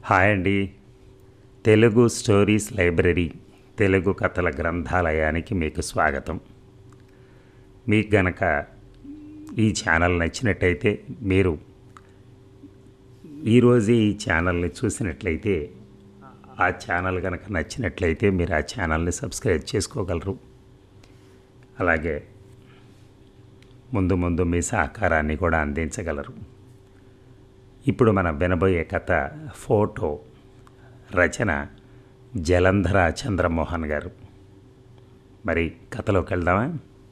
hi అండి Telugu stories library Telugu కథల గ్రంథాలయానికి మీకు స్వాగతం మీకు గనక ఈ ఛానల్ నచ్చినట్టయితే మీరు ఈరోజు ఈ ఛానల్ని చూసినట్లయితే ఆ ఛానల్ కనుక నచ్చినట్లయితే మీరు ఆ ఛానల్ని సబ్స్క్రైబ్ చేసుకోగలరు అలాగే ముందు ముందు మీ సహకారాన్ని కూడా అందించగలరు ఇప్పుడు మనం వినబోయే కథ ఫోటో రచన జలంధర చంద్రమోహన్ గారు మరి కథలోకి వెళ్దామా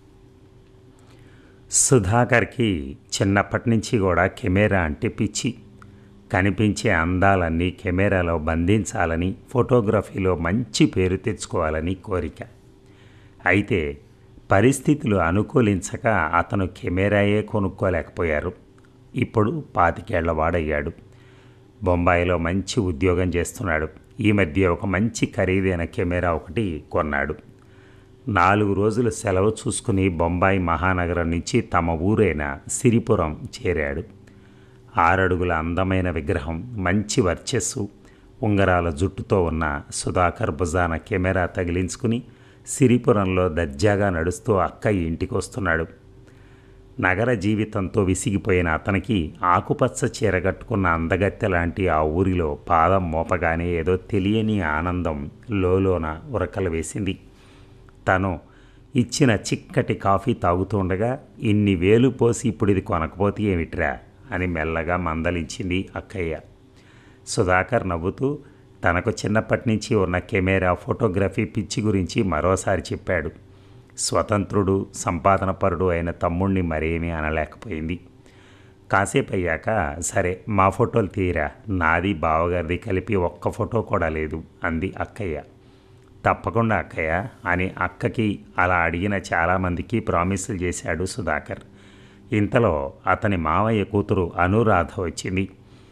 సుధాకర్కి చిన్నప్పటి నుంచి కూడా కెమెరా అంటే పిచ్చి కనిపించే అందాలన్నీ కెమెరాలో బంధించాలని ఫోటోగ్రఫీలో మంచి పేరు తెచ్చుకోవాలని కోరిక అయితే పరిస్థితులు అనుకూలించక అతను కెమెరాయే కొనుక్కోలేకపోయారు ఇప్పుడు పాతికేళ్ల వాడయ్యాడు బొంబాయిలో మంచి ఉద్యోగం చేస్తున్నాడు ఈ మధ్య ఒక మంచి ఖరీదైన కెమెరా ఒకటి కొన్నాడు నాలుగు రోజులు సెలవు చూసుకుని బొంబాయి మహానగరం నుంచి తమ ఊరైన సిరిపురం చేరాడు ఆరడుగుల అందమైన విగ్రహం మంచి వర్చస్సు ఉంగరాల జుట్టుతో ఉన్న సుధాకర్ భుజాన కెమెరా తగిలించుకుని సిరిపురంలో దర్జాగా నడుస్తూ అక్క ఇంటికి వస్తున్నాడు నగర జీవితంతో విసిగిపోయిన అతనికి ఆకుపచ్చ చీర కట్టుకున్న అందగత్తె లాంటి ఆ ఊరిలో పాదం మోపగానే ఏదో తెలియని ఆనందం లోలోన ఉరకలు వేసింది తను ఇచ్చిన చిక్కటి కాఫీ తాగుతుండగా ఇన్ని వేలు పోసి ఇప్పుడు ఇది కొనకపోతే ఏమిట్రా అని మెల్లగా మందలించింది అక్కయ్య సుధాకర్ నవ్వుతూ తనకు చిన్నప్పటి నుంచి ఉన్న కెమెరా ఫోటోగ్రఫీ పిచ్చి గురించి మరోసారి చెప్పాడు స్వతంత్రుడు సంపాదనపరుడు అయిన తమ్ముణ్ణి మరేమీ అనలేకపోయింది కాసేపు అయ్యాక సరే మా ఫోటోలు తీరా నాది బావగారిది కలిపి ఒక్క ఫోటో కూడా లేదు అంది అక్కయ్య తప్పకుండా అక్కయ్య అని అక్కకి అలా అడిగిన చాలామందికి ప్రామిసులు చేశాడు సుధాకర్ ఇంతలో అతని మావయ్య కూతురు అనురాధ వచ్చింది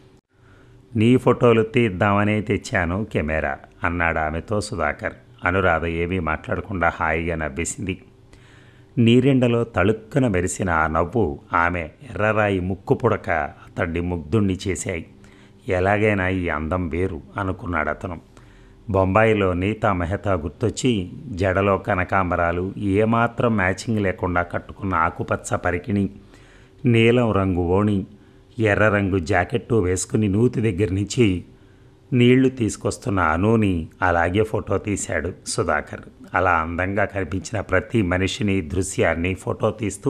నీ ఫోటోలు తీద్దామనే తెచ్చాను కెమెరా అన్నాడు ఆమెతో సుధాకర్ అనురాధ ఏమీ మాట్లాడకుండా హాయిగా నవ్వేసింది నీరెండలో తళుక్కున మెరిసిన ఆ నవ్వు ఆమె ఎర్రరాయి ముక్కు పుడక అతన్ని ముగ్ధుణ్ణి చేశాయి ఎలాగైనా ఈ అందం వేరు అనుకున్నాడు అతను బొంబాయిలో నీతా మెహతా గుర్తొచ్చి జడలో కనకాంబరాలు ఏమాత్రం మ్యాచింగ్ లేకుండా కట్టుకున్న ఆకుపచ్చ పరికిణి నీలం రంగు ఓణి ఎర్ర రంగు జాకెట్టు వేసుకుని నూతి దగ్గర నుంచి నీళ్లు తీసుకొస్తున్న అనూని అలాగే ఫోటో తీశాడు సుధాకర్ అలా అందంగా కనిపించిన ప్రతి మనిషిని దృశ్యాన్ని ఫోటో తీస్తూ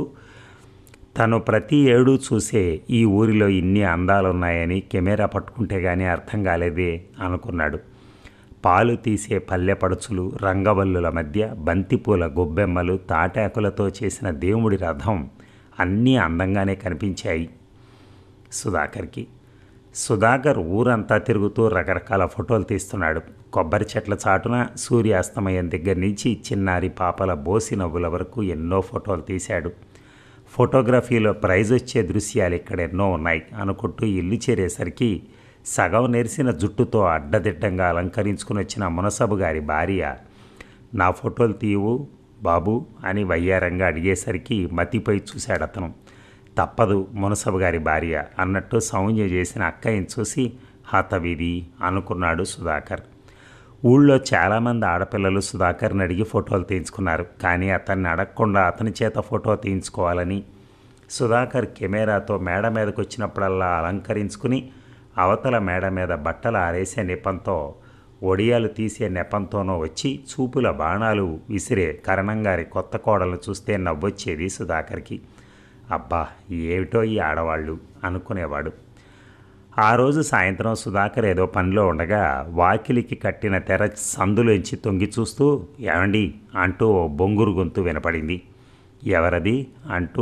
తను ప్రతి ఏడు చూసే ఈ ఊరిలో ఇన్ని అందాలున్నాయని కెమెరా పట్టుకుంటే గానీ అర్థం కాలేదే అనుకున్నాడు పాలు తీసే పల్లెపడుచులు రంగవల్లుల మధ్య బంతిపూల గొబ్బెమ్మలు తాటాకులతో చేసిన దేవుడి రథం అన్నీ అందంగానే కనిపించాయి సుధాకర్కి సుధాకర్ ఊరంతా తిరుగుతూ రకరకాల ఫోటోలు తీస్తున్నాడు కొబ్బరి చెట్ల చాటున సూర్యాస్తమయం దగ్గర నుంచి చిన్నారి పాపల బోసి నవ్వుల వరకు ఎన్నో ఫోటోలు తీశాడు ఫోటోగ్రఫీలో ప్రైజ్ వచ్చే దృశ్యాలు ఇక్కడ ఎన్నో ఉన్నాయి అనుకుంటూ ఇల్లు చేరేసరికి సగం నెరిసిన జుట్టుతో అడ్డదిడ్డంగా అలంకరించుకుని వచ్చిన మునసబు గారి భార్య నా ఫోటోలు తీయవు బాబు అని వయ్యారంగా అడిగేసరికి మతిపోయి చూశాడు అతను తప్పదు మునసబు గారి భార్య అన్నట్టు సౌంజ్య చేసిన అక్కయ్యని చూసి హతవిధి అనుకున్నాడు సుధాకర్ ఊళ్ళో చాలామంది ఆడపిల్లలు సుధాకర్ని అడిగి ఫోటోలు తీయించుకున్నారు కానీ అతన్ని అడగకుండా అతని చేత ఫోటో తీయించుకోవాలని సుధాకర్ కెమెరాతో మేడ మీదకి వచ్చినప్పుడల్లా అలంకరించుకుని అవతల మేడ మీద బట్టలు ఆరేసే నెపంతో ఒడియాలు తీసే నెపంతోనో వచ్చి చూపుల బాణాలు విసిరే కరణంగారి కొత్త కోడలను చూస్తే నవ్వొచ్చేది సుధాకర్కి అబ్బా ఏమిటో ఈ ఆడవాళ్ళు అనుకునేవాడు ఆ రోజు సాయంత్రం సుధాకర్ ఏదో పనిలో ఉండగా వాకిలికి కట్టిన తెర సందులోంచి తొంగి చూస్తూ ఏమండి అంటూ ఓ బొంగురు గొంతు వినపడింది ఎవరది అంటూ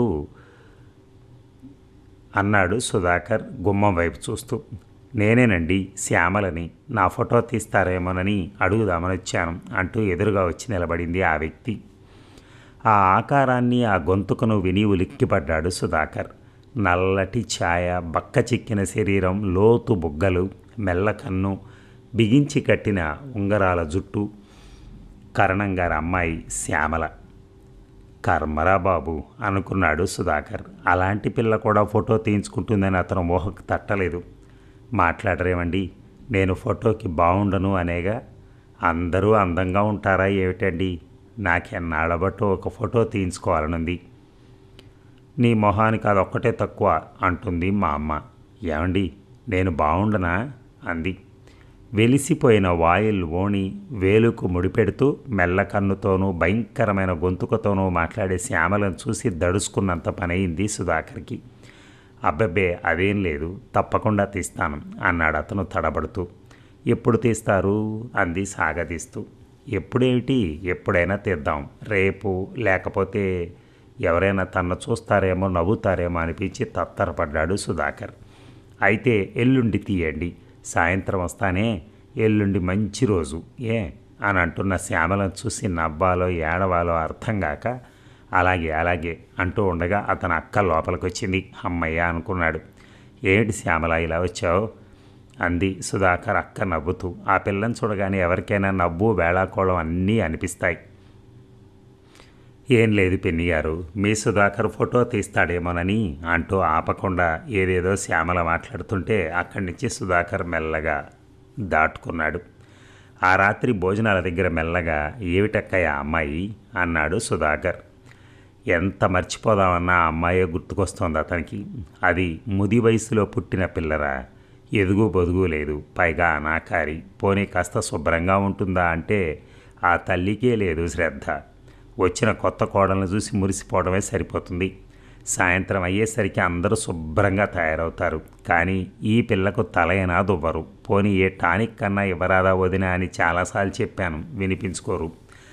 అన్నాడు సుధాకర్ గుమ్మం వైపు చూస్తూ నేనేనండి శ్యామలని నా ఫోటో తీస్తారేమోనని అడుగుదామని వచ్చాను అంటూ ఎదురుగా వచ్చి నిలబడింది ఆ వ్యక్తి ఆ ఆకారాన్ని ఆ గొంతుకను విని ఉలిక్కిపడ్డాడు సుధాకర్ నల్లటి ఛాయ బక్క చిక్కిన శరీరం లోతు బుగ్గలు మెల్ల కన్ను బిగించి కట్టిన ఉంగరాల జుట్టు కరణంగారి అమ్మాయి శ్యామల కర్మరా బాబు అనుకున్నాడు సుధాకర్ అలాంటి పిల్ల కూడా ఫోటో తీయించుకుంటుందని అతను మోహకు తట్టలేదు మాట్లాడరేమండి నేను ఫోటోకి బాగుండను అనేగా అందరూ అందంగా ఉంటారా ఏమిటండి నాకెన్నాళ్ళబట్టు ఒక ఫోటో తీయించుకోవాలనుంది నీ మొహానికి అదొక్కటే తక్కువ అంటుంది మా అమ్మ ఏమండి నేను బాగుండనా అంది వెలిసిపోయిన వాయిల్ ఓణి వేలుకు ముడిపెడుతూ మెల్ల కన్నుతోనూ భయంకరమైన గొంతుకతోనూ మాట్లాడే శ్యామలను చూసి దడుచుకున్నంత పనయింది సుధాకర్కి అబ్బబ్బే అదేం లేదు తప్పకుండా తీస్తాను అన్నాడు అతను తడబడుతూ ఎప్పుడు తీస్తారు అంది సాగదీస్తూ ఎప్పుడేమిటి ఎప్పుడైనా తీద్దాం రేపు లేకపోతే ఎవరైనా తన్ను చూస్తారేమో నవ్వుతారేమో అనిపించి తత్తరపడ్డాడు సుధాకర్ అయితే ఎల్లుండి తీయండి సాయంత్రం వస్తానే ఎల్లుండి మంచి రోజు ఏ అని అంటున్న శ్యామలను చూసి నవ్వాలో ఏడవాలో అర్థం కాక అలాగే అలాగే అంటూ ఉండగా అతని అక్క లోపలికి వచ్చింది అమ్మయ్య అనుకున్నాడు ఏమిటి శ్యామల ఇలా వచ్చావు అంది సుధాకర్ అక్క నవ్వుతూ ఆ పిల్లని చూడగానే ఎవరికైనా నవ్వు వేళాకోళం అన్నీ అనిపిస్తాయి ఏం లేదు పిన్ని గారు మీ సుధాకర్ ఫోటో తీస్తాడేమోనని అంటూ ఆపకుండా ఏదేదో శ్యామల మాట్లాడుతుంటే అక్కడి నుంచి సుధాకర్ మెల్లగా దాటుకున్నాడు ఆ రాత్రి భోజనాల దగ్గర మెల్లగా ఏమిటక్కయ్య అమ్మాయి అన్నాడు సుధాకర్ ఎంత మర్చిపోదామన్నా ఆ అమ్మాయే గుర్తుకొస్తోంది అతనికి అది ముది వయసులో పుట్టిన పిల్లరా ఎదుగు బొదుగు లేదు పైగా అనాకారి పోనీ కాస్త శుభ్రంగా ఉంటుందా అంటే ఆ తల్లికే లేదు శ్రద్ధ వచ్చిన కొత్త కోడలను చూసి మురిసిపోవడమే సరిపోతుంది సాయంత్రం అయ్యేసరికి అందరూ శుభ్రంగా తయారవుతారు కానీ ఈ పిల్లకు తలైనా దువ్వరు పోనీ ఏ టానిక్ కన్నా ఇవ్వరాదా వదినా అని చాలాసార్లు చెప్పాను వినిపించుకోరు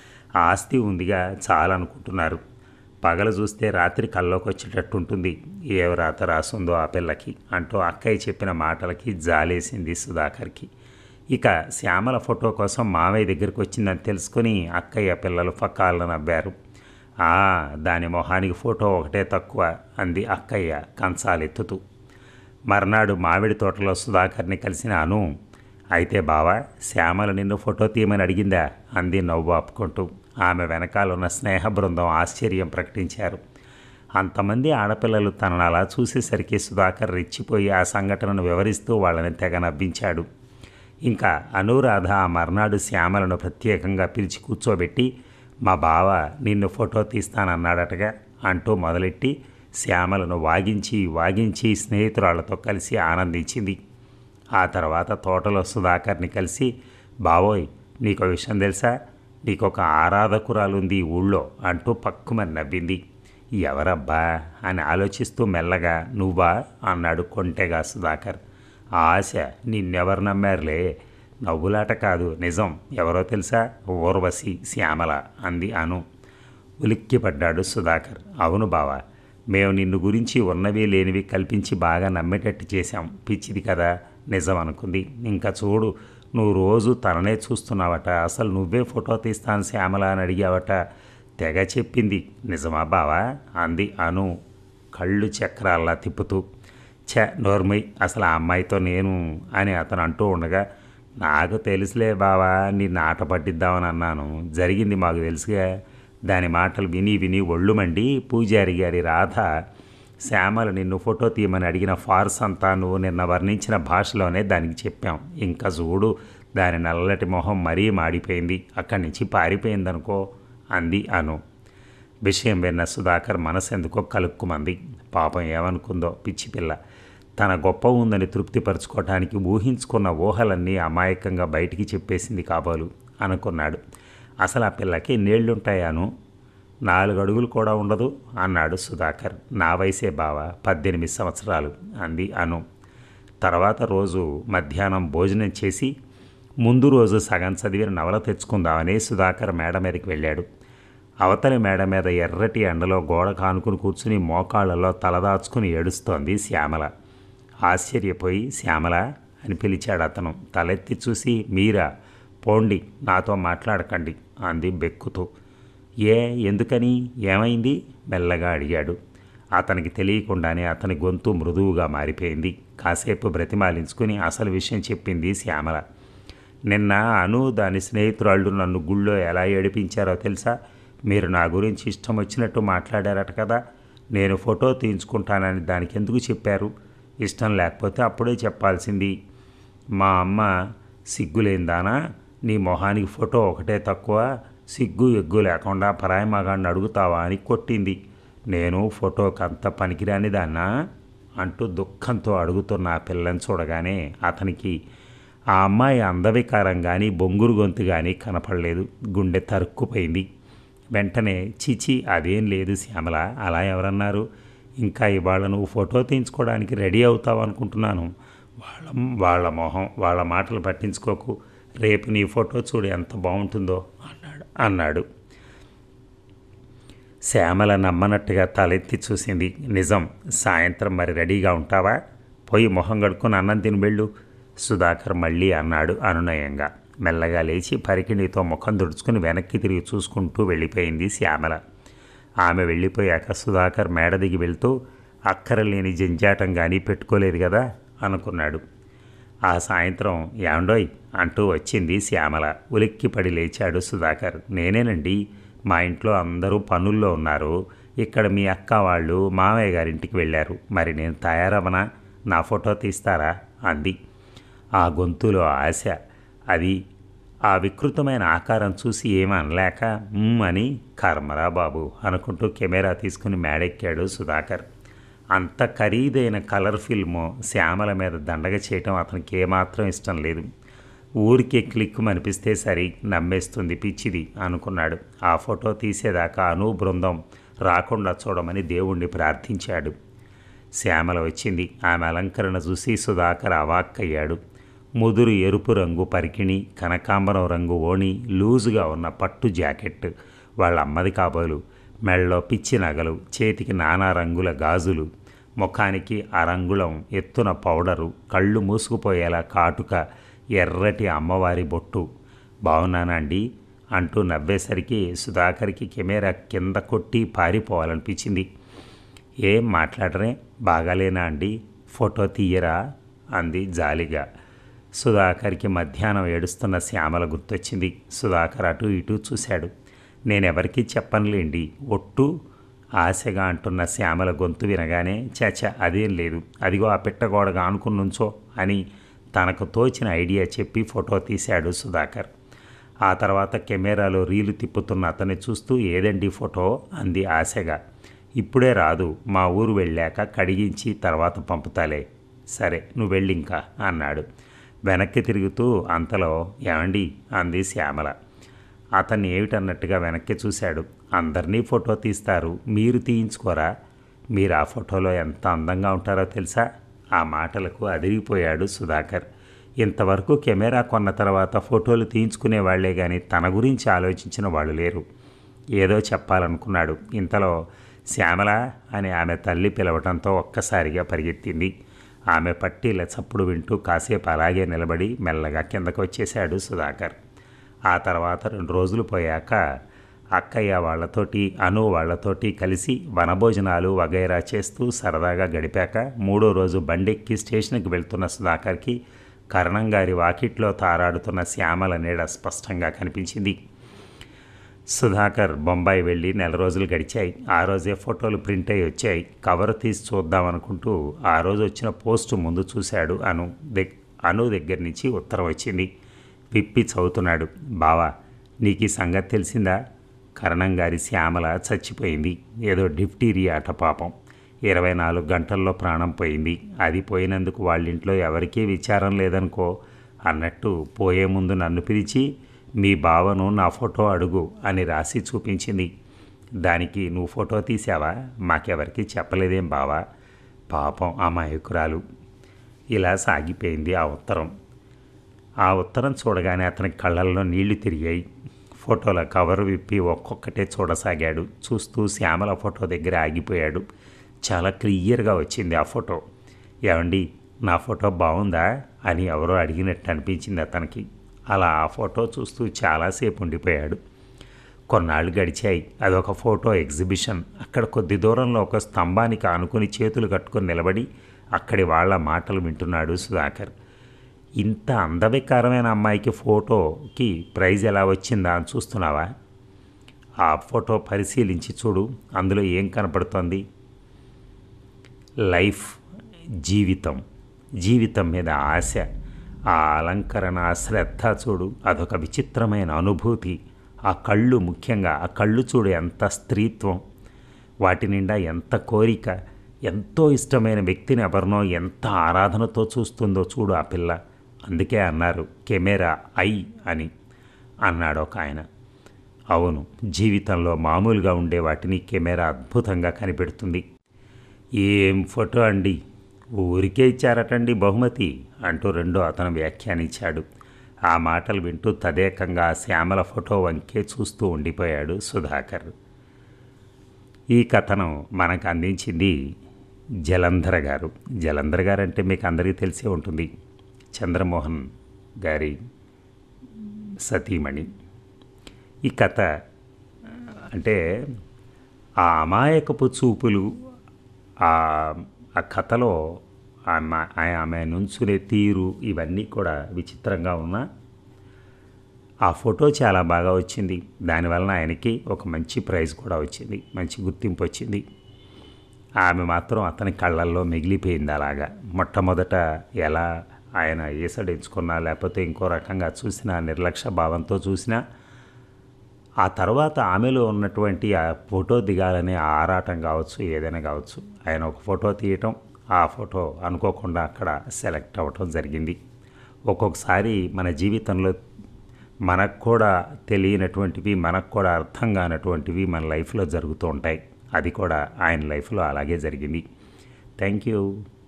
ఆస్తి ఉందిగా చాలనుకుంటున్నారు పగలు చూస్తే రాత్రి కల్లోకి వచ్చేటట్టు ఉంటుంది ఏ రాత రాసుందో ఆ పిల్లకి అంటూ అక్కయ్య చెప్పిన మాటలకి జాలేసింది సుధాకర్కి ఇక శ్యామల ఫోటో కోసం మావయ్య దగ్గరికి వచ్చిందని తెలుసుకొని అక్కయ్య పిల్లలు ఫక్కాలను నవ్వారు ఆ దాని మొహానికి ఫోటో ఒకటే తక్కువ అంది అక్కయ్య కంచాలెత్తుతూ మర్నాడు మామిడి తోటలో సుధాకర్ని కలిసిన అను అయితే బావా శ్యామల నిన్ను ఫోటో తీయమని అడిగిందా అంది నవ్వు ఆపుకుంటూ ఆమె వెనకాల ఉన్న స్నేహ బృందం ఆశ్చర్యం ప్రకటించారు అంతమంది ఆడపిల్లలు తనను అలా చూసేసరికి సుధాకర్ రెచ్చిపోయి ఆ సంఘటనను వివరిస్తూ వాళ్ళని తెగ నవ్వించాడు ఇంకా అనురాధ ఆ మర్నాడు శ్యామలను ప్రత్యేకంగా పిలిచి కూర్చోబెట్టి మా బావ నిన్ను ఫోటో తీస్తానన్నాడటగా అంటూ మొదలెట్టి శ్యామలను వాగించి వాగించి స్నేహితురాళ్లతో కలిసి ఆనందించింది ఆ తర్వాత తోటలో సుధాకర్ని కలిసి బావోయ్ నీకో విషయం తెలుసా నీకొక ఆరాధకురాలుంది ఈ ఊళ్ళో అంటూ పక్కుమని నవ్వింది ఎవరబ్బా అని ఆలోచిస్తూ మెల్లగా నువ్వా అన్నాడు కొంటెగా సుధాకర్ ఆశ నిన్నెవరు నమ్మారులే నవ్వులాట కాదు నిజం ఎవరో తెలుసా ఊర్వశి శ్యామల అంది అను ఉలిక్కిపడ్డాడు సుధాకర్ అవును బావా మేము నిన్ను గురించి ఉన్నవి లేనివి కల్పించి బాగా నమ్మేటట్టు చేశాం పిచ్చిది కదా నిజం అనుకుంది ఇంకా చూడు నువ్వు రోజు తననే చూస్తున్నావట అసలు నువ్వే ఫోటో తీస్తాను శ్యామల అని అడిగావట తెగ చెప్పింది నిజమా బావా అంది అను కళ్ళు చక్రాల్లా తిప్పుతూ ఛ నోర్మై అసలు ఆ అమ్మాయితో నేను అని అతను అంటూ ఉండగా నాకు తెలుసులే బావా నిన్ను ఆట పట్టిద్దామని అన్నాను జరిగింది మాకు తెలుసుగా దాని మాటలు విని విని ఒళ్ళు మండి పూజారి గారి రాధ శ్యామలు నిన్ను ఫోటో తీయమని అడిగిన ఫార్స్ అంతా నువ్వు నిన్న వర్ణించిన భాషలోనే దానికి చెప్పాం ఇంకా చూడు దాని నల్లటి మొహం మరీ మాడిపోయింది అక్కడి నుంచి పారిపోయిందనుకో అంది అను విషయం విన్న సుధాకర్ మనసెందుకో కలుక్కుమంది పాపం ఏమనుకుందో పిచ్చి పిల్ల తన గొప్ప ఉందని తృప్తిపరచుకోవటానికి ఊహించుకున్న ఊహలన్నీ అమాయకంగా బయటికి చెప్పేసింది కాబోలు అనుకున్నాడు అసలు ఆ పిల్లకి నీళ్లుంటాయాను నాలుగు అడుగులు కూడా ఉండదు అన్నాడు సుధాకర్ నా వయసే బావ పద్దెనిమిది సంవత్సరాలు అంది అను తర్వాత రోజు మధ్యాహ్నం భోజనం చేసి ముందు రోజు సగం చదివిన నవల తెచ్చుకుందామని సుధాకర్ మేడ మీదకి వెళ్ళాడు అవతలి మేడ మీద ఎర్రటి ఎండలో గోడ కానుకుని కూర్చుని మోకాళ్ళలో తలదాచుకుని ఏడుస్తోంది శ్యామల ఆశ్చర్యపోయి శ్యామల అని పిలిచాడు అతను తలెత్తి చూసి మీరా పోండి నాతో మాట్లాడకండి అంది బెక్కుతూ ఏ ఎందుకని ఏమైంది మెల్లగా అడిగాడు అతనికి తెలియకుండానే అతని గొంతు మృదువుగా మారిపోయింది కాసేపు బ్రతిమాలించుకుని అసలు విషయం చెప్పింది శ్యామల నిన్న అను దాని స్నేహితురాళ్ళు నన్ను గుళ్ళో ఎలా ఏడిపించారో తెలుసా మీరు నా గురించి ఇష్టం వచ్చినట్టు మాట్లాడారట కదా నేను ఫోటో తీయించుకుంటానని దానికి ఎందుకు చెప్పారు ఇష్టం లేకపోతే అప్పుడే చెప్పాల్సింది మా అమ్మ సిగ్గులేందానా నీ మొహానికి ఫోటో ఒకటే తక్కువ సిగ్గు ఎగ్గు లేకుండా పరాయి మగాడిని అడుగుతావా అని కొట్టింది నేను ఫోటోకి అంత పనికిరానిదాన్నా అంటూ దుఃఖంతో అడుగుతున్న ఆ పిల్లని చూడగానే అతనికి ఆ అమ్మాయి అందవికారం కానీ బొంగురు గొంతు కానీ కనపడలేదు గుండె తరుక్కుపోయింది వెంటనే చిచి అదేం లేదు శ్యామల అలా ఎవరన్నారు ఇంకా ఇవాళ నువ్వు ఫోటో తీయించుకోవడానికి రెడీ అవుతావు అనుకుంటున్నాను వాళ్ళ వాళ్ళ మొహం వాళ్ళ మాటలు పట్టించుకోకు రేపు నీ ఫోటో చూడు ఎంత బాగుంటుందో అన్నాడు అన్నాడు శ్యామల నమ్మనట్టుగా తలెత్తి చూసింది నిజం సాయంత్రం మరి రెడీగా ఉంటావా పోయి మొహం కడుక్కుని అన్నం తిని వెళ్ళు సుధాకర్ మళ్ళీ అన్నాడు అనునయంగా మెల్లగా లేచి పరికిణితో ముఖం దుడుచుకుని వెనక్కి తిరిగి చూసుకుంటూ వెళ్ళిపోయింది శ్యామల ఆమె వెళ్ళిపోయాక సుధాకర్ మేడ దిగి వెళ్తూ అక్కరలేని జంజాటం కానీ పెట్టుకోలేదు కదా అనుకున్నాడు ఆ సాయంత్రం యాండోయ్ అంటూ వచ్చింది శ్యామల ఉలిక్కిపడి లేచాడు సుధాకర్ నేనేనండి మా ఇంట్లో అందరూ పనుల్లో ఉన్నారు ఇక్కడ మీ అక్క వాళ్ళు మామయ్య గారింటికి వెళ్ళారు మరి నేను తయారవనా నా ఫోటో తీస్తారా అంది ఆ గొంతులో ఆశ అది ఆ వికృతమైన ఆకారం చూసి ఏమనలేక "మ్మ్" అని కర్మరా బాబు అనుకుంటూ కెమెరా తీసుకుని మేడెక్కాడు సుధాకర్ అంత ఖరీదైన కలర్ ఫిల్ము శ్యామల మీద దండగ చేయటం అతనికి ఏమాత్రం ఇష్టం లేదు ఊరికే క్లిక్ అనిపిస్తే సరి నమ్మేస్తుంది పిచ్చిది అనుకున్నాడు ఆ ఫోటో తీసేదాకా అను బృందం రాకుండా చూడమని దేవుణ్ణి ప్రార్థించాడు శ్యామల వచ్చింది ఆమె అలంకరణ చూసి సుధాకర్ అవాక్కయ్యాడు ముదురు ఎరుపు రంగు పరికిణి కనకాంబరం రంగు ఓణి లూజుగా ఉన్న పట్టు జాకెట్ వాళ్ళ అమ్మది కాబోలు మెళ్ళలో పిచ్చి నగలు చేతికి నానా రంగుల గాజులు ముఖానికి అరంగుళం ఎత్తున పౌడరు కళ్ళు మూసుకుపోయేలా కాటుక ఎర్రటి అమ్మవారి బొట్టు బాగున్నానా అండి అంటూ నవ్వేసరికి సుధాకర్కి కెమెరా కింద కొట్టి పారిపోవాలనిపించింది ఏం మాట్లాడరే బాగాలేనా అండి ఫోటో తీయరా అంది జాలిగా సుధాకర్కి మధ్యాహ్నం ఏడుస్తున్న శ్యామల గుర్తొచ్చింది సుధాకర్ అటు ఇటు చూశాడు నేనెవరికీ చెప్పనులేండి ఒట్టు ఆశగా అంటున్న శ్యామల గొంతు వినగానే చచ అదేం లేదు అదిగో ఆ పిట్టగోడగా ఆనుకుని నుంచో అని తనకు తోచిన ఐడియా చెప్పి ఫోటో తీశాడు సుధాకర్ ఆ తర్వాత కెమెరాలో రీలు తిప్పుతున్న అతన్ని చూస్తూ ఏదండి ఫోటో అంది ఆశగా ఇప్పుడే రాదు మా ఊరు వెళ్ళాక కడిగించి తర్వాత పంపుతాలే సరే నువ్వు వెళ్ళింకా అన్నాడు వెనక్కి తిరుగుతూ అంతలో ఏమండి అంది శ్యామల అతన్ని ఏమిటన్నట్టుగా వెనక్కి చూశాడు అందరినీ ఫోటో తీస్తారు మీరు తీయించుకోరా మీరు ఆ ఫోటోలో ఎంత అందంగా ఉంటారో తెలుసా ఆ మాటలకు అదిరిగిపోయాడు సుధాకర్ ఇంతవరకు కెమెరా కొన్న తర్వాత ఫోటోలు తీయించుకునే వాళ్లే కానీ తన గురించి ఆలోచించిన వాళ్ళు లేరు ఏదో చెప్పాలనుకున్నాడు ఇంతలో శ్యామల అని ఆమె తల్లి పిలవటంతో ఒక్కసారిగా పరిగెత్తింది ఆమె పట్టీల చప్పుడు వింటూ కాసేపు అలాగే నిలబడి మెల్లగా కిందకు వచ్చేశాడు సుధాకర్ ఆ తర్వాత రెండు రోజులు పోయాక అక్కయ్య వాళ్ళతోటి అను వాళ్ళతోటి కలిసి వనభోజనాలు వగైరా చేస్తూ సరదాగా గడిపాక మూడో రోజు బండెక్కి స్టేషన్కి వెళ్తున్న సుధాకర్కి కరణం గారి వాకిట్లో తారాడుతున్న శ్యామల నీడ స్పష్టంగా కనిపించింది సుధాకర్ బొంబాయి వెళ్ళి నెల రోజులు గడిచాయి ఆ రోజే ఫోటోలు ప్రింట్ అయి వచ్చాయి కవర్ తీసి చూద్దామనుకుంటూ ఆ రోజు వచ్చిన పోస్టు ముందు చూశాడు అను దగ్ అను దగ్గర నుంచి ఉత్తరం వచ్చింది విప్పి చదువుతున్నాడు బావా నీకు ఈ సంగతి తెలిసిందా కరణం గారి శ్యామల చచ్చిపోయింది ఏదో డిఫ్టీరియా అట పాపం ఇరవై నాలుగు గంటల్లో ప్రాణం పోయింది అది పోయినందుకు వాళ్ళింట్లో ఎవరికీ విచారం లేదనుకో అన్నట్టు పోయే ముందు నన్ను పిలిచి మీ బావను నా ఫోటో అడుగు అని రాసి చూపించింది దానికి నువ్వు ఫోటో తీసావా మాకెవరికి చెప్పలేదేం బావా పాపం అమాయకురాలు ఇలా సాగిపోయింది ఆ ఉత్తరం ఆ ఉత్తరం చూడగానే అతని కళ్ళల్లో నీళ్లు తిరిగాయి ఫోటోల కవర్ విప్పి ఒక్కొక్కటే చూడసాగాడు చూస్తూ శ్యామల ఫోటో దగ్గర ఆగిపోయాడు చాలా క్లియర్గా వచ్చింది ఆ ఫోటో ఏమండి నా ఫోటో బాగుందా అని ఎవరో అడిగినట్టు అనిపించింది అతనికి అలా ఆ ఫోటో చూస్తూ చాలాసేపు ఉండిపోయాడు కొన్నాళ్ళు గడిచాయి అదొక ఫోటో ఎగ్జిబిషన్ అక్కడ కొద్ది దూరంలో ఒక స్తంభానికి ఆనుకుని చేతులు కట్టుకొని నిలబడి అక్కడి వాళ్ళ మాటలు వింటున్నాడు సుధాకర్ ఇంత అందవికారమైన అమ్మాయికి ఫోటోకి ప్రైజ్ ఎలా వచ్చిందా అని చూస్తున్నావా ఆ ఫోటో పరిశీలించి చూడు అందులో ఏం కనపడుతోంది లైఫ్ జీవితం జీవితం మీద ఆశ ఆ అలంకరణ ఆ శ్రద్ధ చూడు అదొక విచిత్రమైన అనుభూతి ఆ కళ్ళు ముఖ్యంగా ఆ కళ్ళు చూడు ఎంత స్త్రీత్వం వాటి నిండా ఎంత కోరిక ఎంతో ఇష్టమైన వ్యక్తిని ఎవరినో ఎంత ఆరాధనతో చూస్తుందో చూడు ఆ పిల్ల అందుకే అన్నారు కెమెరా ఐ అని అన్నాడు ఒక ఆయన అవును జీవితంలో మామూలుగా ఉండే వాటిని కెమెరా అద్భుతంగా కనిపెడుతుంది ఏం ఫోటో అండి ఊరికే ఇచ్చారటండి బహుమతి అంటూ రెండో అతను వ్యాఖ్యానించాడు ఆ మాటలు వింటూ తదేకంగా ఆ శ్యామల ఫోటో వంకే చూస్తూ ఉండిపోయాడు సుధాకర్ ఈ కథనం మనకు అందించింది జలంధర గారు జలంధర గారు అంటే మీకు అందరికీ తెలిసే ఉంటుంది చంద్రమోహన్ గారి సతీమణి ఈ కథ అంటే ఆ అమాయకపు చూపులు ఆ ఆ కథలో ఆమె ఆమె నుంచునే తీరు ఇవన్నీ కూడా విచిత్రంగా ఉన్నా ఆ ఫోటో చాలా బాగా వచ్చింది దానివలన ఆయనకి ఒక మంచి ప్రైజ్ కూడా వచ్చింది మంచి గుర్తింపు వచ్చింది ఆమె మాత్రం అతని కళ్ళల్లో మిగిలిపోయింది అలాగా మొట్టమొదట ఎలా ఆయన ఈసడించుకున్నా లేకపోతే ఇంకో రకంగా చూసినా నిర్లక్ష్య భావంతో చూసినా ఆ తర్వాత ఆమెలో ఉన్నటువంటి ఆ ఫోటో దిగాలనే ఆ ఆరాటం కావచ్చు ఏదైనా కావచ్చు ఆయన ఒక ఫోటో తీయటం ఆ ఫోటో అనుకోకుండా అక్కడ సెలెక్ట్ అవ్వటం జరిగింది ఒక్కొక్కసారి మన జీవితంలో మనకు కూడా తెలియనటువంటివి మనకు కూడా అర్థం కానటువంటివి మన లైఫ్లో జరుగుతూ ఉంటాయి అది కూడా ఆయన లైఫ్లో అలాగే జరిగింది థ్యాంక్ యూ